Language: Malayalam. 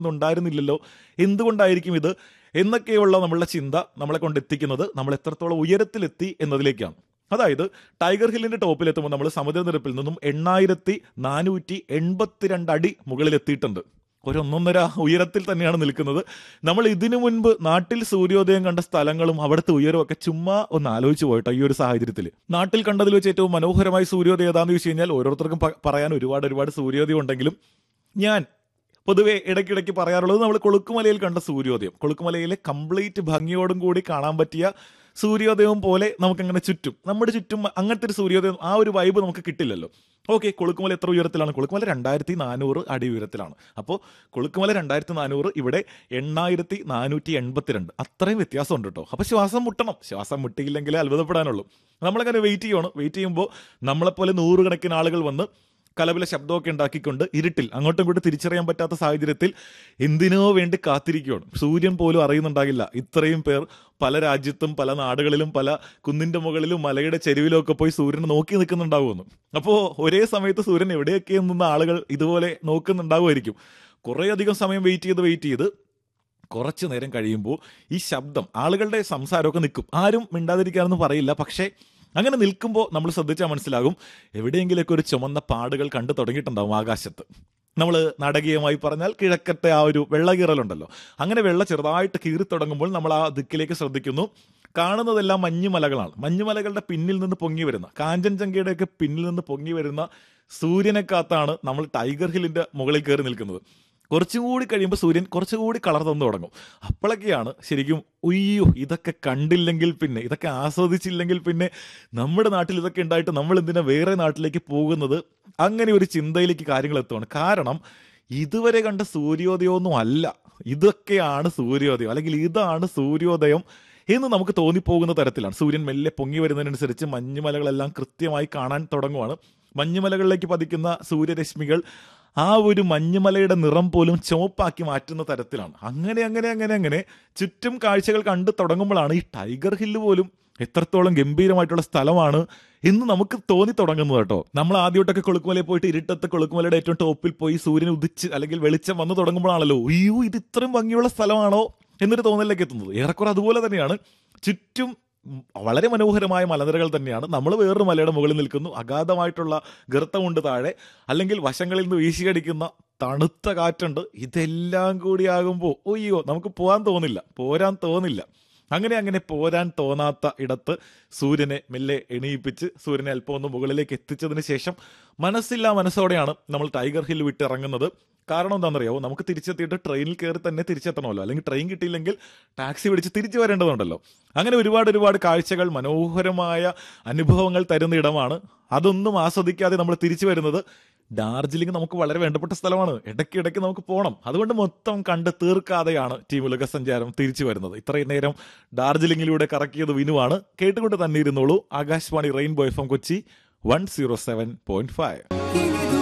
ഉണ്ടായിരുന്നില്ലല്ലോ എന്തുകൊണ്ടായിരിക്കും ഇത് എന്നൊക്കെയുള്ള നമ്മളുടെ ചിന്ത നമ്മളെ കൊണ്ട് എത്തിക്കുന്നത് നമ്മൾ എത്രത്തോളം ഉയരത്തിലെത്തി എന്നതിലേക്കാണ് അതായത് ടൈഗർ ഹില്ലിന്റെ ടോപ്പിലെത്തുമ്പോൾ നമ്മൾ സമുദ്രനിരപ്പിൽ നിന്നും എണ്ണായിരത്തി നാനൂറ്റി എൺപത്തിരണ്ട് അടി മുകളിലെത്തിയിട്ടുണ്ട് ഒരു ഒന്നൊന്നര ഉയരത്തിൽ തന്നെയാണ് നിൽക്കുന്നത് നമ്മൾ ഇതിനു മുൻപ് നാട്ടിൽ സൂര്യോദയം കണ്ട സ്ഥലങ്ങളും അവിടുത്തെ ഉയരമൊക്കെ ചുമ്മാ ഒന്ന് ആലോചിച്ച് പോയിട്ടോ ഈ ഒരു സാഹചര്യത്തിൽ നാട്ടിൽ കണ്ടതിൽ വെച്ച് ഏറ്റവും മനോഹരമായ സൂര്യോദയം ഏതാണെന്ന് ചോദിച്ചു കഴിഞ്ഞാൽ ഓരോരുത്തർക്കും പ- പറയാൻ ഒരുപാട് ഒരുപാട് സൂര്യോദയം ഉണ്ടെങ്കിലും ഞാൻ പൊതുവെ ഇടയ്ക്കിടയ്ക്ക് പറയാറുള്ളത് നമ്മൾ കൊളുക്കുമലയിൽ കണ്ട സൂര്യോദയം കൊളുക്കുമലയിലെ കംപ്ലീറ്റ് ഭംഗിയോടും കൂടി കാണാൻ പറ്റിയ സൂര്യോദയം പോലെ നമുക്കങ്ങനെ ചുറ്റും നമ്മുടെ ചുറ്റും അങ്ങനത്തെ ഒരു സൂര്യോദയം ആ ഒരു വൈബ് നമുക്ക് കിട്ടില്ലല്ലോ ഓക്കെ കൊളുക്കുമല എത്ര ഉയരത്തിലാണ് കൊളുക്കുമല രണ്ടായിരത്തി നാനൂറ് അടി ഉയരത്തിലാണ് അപ്പോൾ കൊളുക്കുമല രണ്ടായിരത്തി നാനൂറ് ഇവിടെ എണ്ണായിരത്തി നാനൂറ്റി എൺപത്തിരണ്ട് അത്രയും വ്യത്യാസമുണ്ട് കേട്ടോ അപ്പോൾ ശ്വാസം മുട്ടണം ശ്വാസം മുട്ടിയില്ലെങ്കിലേ അത്ഭുതപ്പെടാനുള്ളൂ നമ്മളങ്ങനെ വെയിറ്റ് ചെയ്യണം വെയിറ്റ് ചെയ്യുമ്പോൾ നമ്മളെപ്പോലെ നൂറുകണക്കിന് ആളുകൾ വന്ന് കലവിലെ ശബ്ദമൊക്കെ ഉണ്ടാക്കിക്കൊണ്ട് ഇരുട്ടിൽ അങ്ങോട്ടും ഇങ്ങോട്ടും തിരിച്ചറിയാൻ പറ്റാത്ത സാഹചര്യത്തിൽ എന്തിനോ വേണ്ടി കാത്തിരിക്കുകയാണ് സൂര്യൻ പോലും അറിയുന്നുണ്ടാകില്ല ഇത്രയും പേർ പല രാജ്യത്തും പല നാടുകളിലും പല കുന്നിന്റെ മുകളിലും മലയുടെ ചെരുവിലും ഒക്കെ പോയി സൂര്യനെ നോക്കി നിൽക്കുന്നുണ്ടാവുമെന്ന് അപ്പോൾ ഒരേ സമയത്ത് സൂര്യൻ എവിടെയൊക്കെ നിന്ന ആളുകൾ ഇതുപോലെ നോക്കുന്നുണ്ടാവുമായിരിക്കും കുറേയധികം സമയം വെയിറ്റ് ചെയ്ത് വെയിറ്റ് ചെയ്ത് കുറച്ചു നേരം കഴിയുമ്പോൾ ഈ ശബ്ദം ആളുകളുടെ സംസാരമൊക്കെ നിൽക്കും ആരും മിണ്ടാതിരിക്കാനൊന്നും പറയില്ല പക്ഷേ അങ്ങനെ നിൽക്കുമ്പോൾ നമ്മൾ ശ്രദ്ധിച്ചാൽ മനസ്സിലാകും എവിടെയെങ്കിലുമൊക്കെ ഒരു ചുമന്ന പാടുകൾ കണ്ടു തുടങ്ങിയിട്ടുണ്ടാവും ആകാശത്ത് നമ്മൾ നാടകീയമായി പറഞ്ഞാൽ കിഴക്കത്തെ ആ ഒരു വെള്ളകീറലുണ്ടല്ലോ അങ്ങനെ വെള്ള ചെറുതായിട്ട് കീറി തുടങ്ങുമ്പോൾ നമ്മൾ ആ ദിക്കിലേക്ക് ശ്രദ്ധിക്കുന്നു കാണുന്നതെല്ലാം മഞ്ഞുമലകളാണ് മഞ്ഞുമലകളുടെ പിന്നിൽ നിന്ന് പൊങ്ങി വരുന്ന കാഞ്ചൻജംഗയുടെയൊക്കെ പിന്നിൽ നിന്ന് പൊങ്ങി വരുന്ന സൂര്യനെ കാത്താണ് നമ്മൾ ടൈഗർ ഹില്ലിന്റെ മുകളിൽ കയറി നിൽക്കുന്നത് കുറച്ചും കൂടി കഴിയുമ്പോൾ സൂര്യൻ കുറച്ചുകൂടി കളർ തന്നു തുടങ്ങും അപ്പോഴൊക്കെയാണ് ശരിക്കും ഉയ്യോ ഇതൊക്കെ കണ്ടില്ലെങ്കിൽ പിന്നെ ഇതൊക്കെ ആസ്വദിച്ചില്ലെങ്കിൽ പിന്നെ നമ്മുടെ നാട്ടിൽ ഇതൊക്കെ ഉണ്ടായിട്ട് നമ്മൾ എന്തിനാ വേറെ നാട്ടിലേക്ക് പോകുന്നത് അങ്ങനെ ഒരു ചിന്തയിലേക്ക് കാര്യങ്ങൾ എത്തുവാണ് കാരണം ഇതുവരെ കണ്ട സൂര്യോദയമൊന്നും അല്ല ഇതൊക്കെയാണ് സൂര്യോദയം അല്ലെങ്കിൽ ഇതാണ് സൂര്യോദയം എന്ന് നമുക്ക് തോന്നിപ്പോകുന്ന തരത്തിലാണ് സൂര്യൻ മെല്ലെ പൊങ്ങി വരുന്നതിനനുസരിച്ച് മഞ്ഞുമലകളെല്ലാം കൃത്യമായി കാണാൻ തുടങ്ങുവാണ് മഞ്ഞുമലകളിലേക്ക് പതിക്കുന്ന സൂര്യരശ്മികൾ ആ ഒരു മഞ്ഞുമലയുടെ നിറം പോലും ചുവപ്പാക്കി മാറ്റുന്ന തരത്തിലാണ് അങ്ങനെ അങ്ങനെ അങ്ങനെ അങ്ങനെ ചുറ്റും കാഴ്ചകൾ കണ്ടു തുടങ്ങുമ്പോഴാണ് ഈ ടൈഗർ ഹില്ല് പോലും എത്രത്തോളം ഗംഭീരമായിട്ടുള്ള സ്ഥലമാണ് എന്ന് നമുക്ക് തോന്നി തുടങ്ങുന്നത് കേട്ടോ നമ്മൾ ആദ്യമായിട്ടൊക്കെ കൊളുക്കുമലയിൽ പോയിട്ട് ഇരുട്ടത്ത് കൊളുക്കുമലയുടെ ഏറ്റവും ടോപ്പിൽ പോയി സൂര്യൻ ഉദിച്ച് അല്ലെങ്കിൽ വെളിച്ചം വന്നു തുടങ്ങുമ്പോഴാണല്ലോ അയ്യോ ഇത് ഇത്രയും ഭംഗിയുള്ള സ്ഥലമാണോ എന്നൊരു തോന്നലിലേക്ക് എത്തുന്നത് ഏറെക്കുറെ അതുപോലെ തന്നെയാണ് ചുറ്റും വളരെ മനോഹരമായ മലനിരകൾ തന്നെയാണ് നമ്മൾ വേറൊരു മലയുടെ മുകളിൽ നിൽക്കുന്നു അഗാധമായിട്ടുള്ള ഗർത്തമുണ്ട് താഴെ അല്ലെങ്കിൽ വശങ്ങളിൽ നിന്ന് വീശിയടിക്കുന്ന തണുത്ത കാറ്റുണ്ട് ഇതെല്ലാം കൂടി ആകുമ്പോൾ ഒയ്യോ നമുക്ക് പോകാൻ തോന്നില്ല പോരാൻ തോന്നില്ല അങ്ങനെ അങ്ങനെ പോരാൻ തോന്നാത്ത ഇടത്ത് സൂര്യനെ മെല്ലെ എണീപ്പിച്ച് സൂര്യനെ അല്പം ഒന്ന് മുകളിലേക്ക് എത്തിച്ചതിന് ശേഷം മനസ്സില്ലാ മനസ്സോടെയാണ് നമ്മൾ ടൈഗർ ഹിൽ വിട്ട് ഇറങ്ങുന്നത് കാരണം എന്താണെന്നറിയാവോ നമുക്ക് തിരിച്ചെത്തിയിട്ട് ട്രെയിനിൽ കയറി തന്നെ തിരിച്ചെത്തണമല്ലോ അല്ലെങ്കിൽ ട്രെയിൻ കിട്ടിയില്ലെങ്കിൽ ടാക്സി പിടിച്ച് തിരിച്ചു വരേണ്ടതുണ്ടല്ലോ അങ്ങനെ ഒരുപാട് ഒരുപാട് കാഴ്ചകൾ മനോഹരമായ അനുഭവങ്ങൾ തരുന്ന ഇടമാണ് അതൊന്നും ആസ്വദിക്കാതെ നമ്മൾ തിരിച്ചു വരുന്നത് ഡാർജിലിംഗ് നമുക്ക് വളരെ വേണ്ടപ്പെട്ട സ്ഥലമാണ് ഇടയ്ക്ക് ഇടയ്ക്ക് നമുക്ക് പോകണം അതുകൊണ്ട് മൊത്തം കണ്ട് തീർക്കാതെയാണ് ടീം ഉലകസഞ്ചാരം തിരിച്ചു വരുന്നത് ഇത്രയും നേരം ഡാർജിലിംഗിലൂടെ കറക്കിയത് വിനുവാണ് കേട്ടുകൊണ്ട് തന്നെ ഇരുന്നോളൂ Akashvani Rainbow F M Kochi one zero seven point five ഇനി